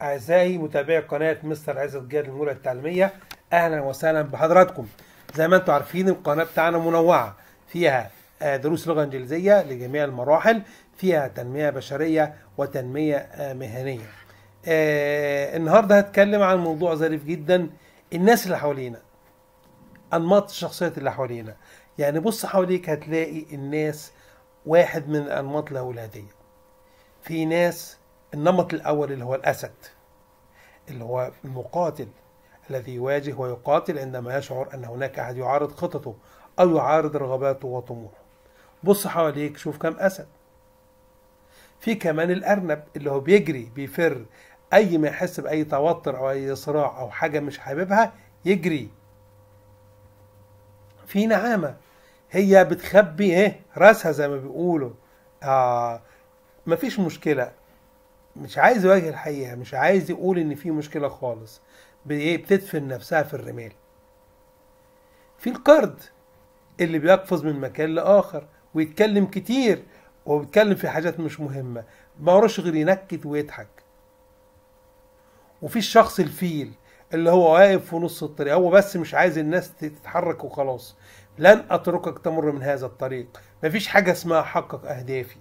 أعزائي متابعي قناة مستر عزت جاد المرة التعليمية أهلا وسهلا بحضراتكم زي ما أنتم عارفين القناة بتاعنا منوعة فيها آه، دروس لغة إنجليزية لجميع المراحل فيها تنمية بشرية وتنمية آه، مهنية آه، النهاردة هتكلم عن موضوع ظريف جدا الناس اللي حوالينا أنماط الشخصيات اللي حوالينا يعني بص حواليك هتلاقي الناس واحد من الأنماط الأولادية في ناس النمط الأول اللي هو الأسد اللي هو المقاتل الذي يواجه ويقاتل عندما يشعر أن هناك أحد يعارض خططه أو يعارض رغباته وطموحه بص حواليك شوف كم أسد في كمان الأرنب اللي هو بيجري بيفر أي ما يحس بأي توتر أو أي صراع أو حاجة مش حاببها يجري في نعامة هي بتخبي ايه راسها زي ما بيقولوا آه مفيش مشكلة مش عايز يواجه الحقيقة مش عايز يقول ان في مشكلة خالص بإيه؟ بتدفن نفسها في الرمال في القرد اللي بيقفز من مكان لآخر ويتكلم كتير وبيتكلم في حاجات مش مهمة ما وراش غير ينكت ويضحك وفي الشخص الفيل اللي هو واقف في نص الطريق هو بس مش عايز الناس تتحرك وخلاص لن اتركك تمر من هذا الطريق مفيش حاجة اسمها احقق اهدافي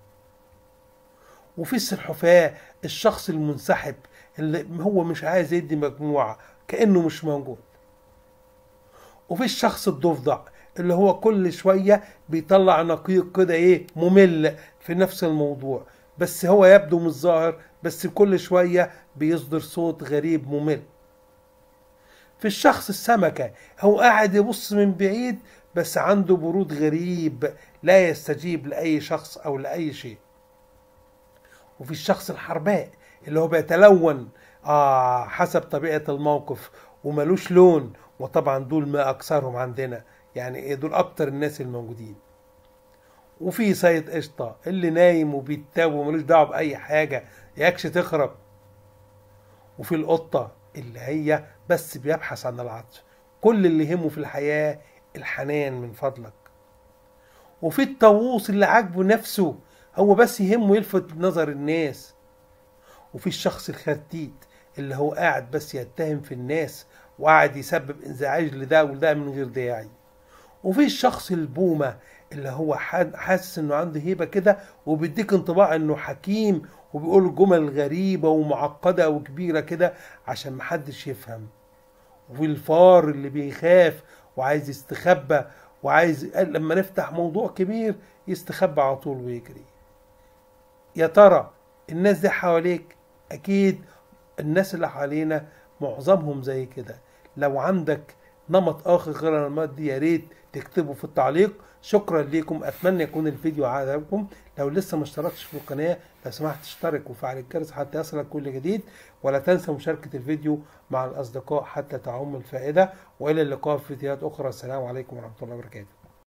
وفي السلحفاة الشخص المنسحب اللي هو مش عايز يدي مجموعة كأنه مش موجود وفي الشخص الضفدع اللي هو كل شوية بيطلع نقيق كده ايه ممل في نفس الموضوع بس هو يبدو مش ظاهر بس كل شوية بيصدر صوت غريب ممل في الشخص السمكة هو قاعد يبص من بعيد بس عنده برود غريب لا يستجيب لأي شخص أو لأي شيء وفي الشخص الحرباء اللي هو بيتلون آه حسب طبيعة الموقف وملوش لون وطبعا دول ما أكثرهم عندنا يعني إيه دول أكتر الناس الموجودين وفي سيد قشطة اللي نايم وبيتاب وملوش دعوة بأي حاجة ياكش تخرب وفي القطة اللي هي بس بيبحث عن العطف كل اللي يهمه في الحياة الحنان من فضلك وفي الطاووس اللي عاجبه نفسه هو بس يهمه يلفت نظر الناس وفي الشخص الخرتيت اللي هو قاعد بس يتهم في الناس وقاعد يسبب انزعاج لده ولده من غير داعي وفي الشخص البومة اللي هو حاسس انه عنده هيبة كده وبيديك انطباع انه حكيم وبيقول جمل غريبة ومعقدة وكبيرة كده عشان محدش يفهم وفي الفار اللي بيخاف وعايز يستخبى وعايز لما نفتح موضوع كبير يستخبى على طول ويجري يا ترى الناس دي حواليك اكيد الناس اللي حوالينا معظمهم زي كده لو عندك نمط اخر غير النمط دي يا ريت تكتبه في التعليق شكرا لكم اتمنى يكون الفيديو عجبكم لو لسه ما اشتركتش في القناه لو سمحت اشترك وفعل الجرس حتى يصلك كل جديد ولا تنسى مشاركه الفيديو مع الاصدقاء حتى تعم الفائده والى اللقاء في فيديوهات اخرى السلام عليكم ورحمه الله وبركاته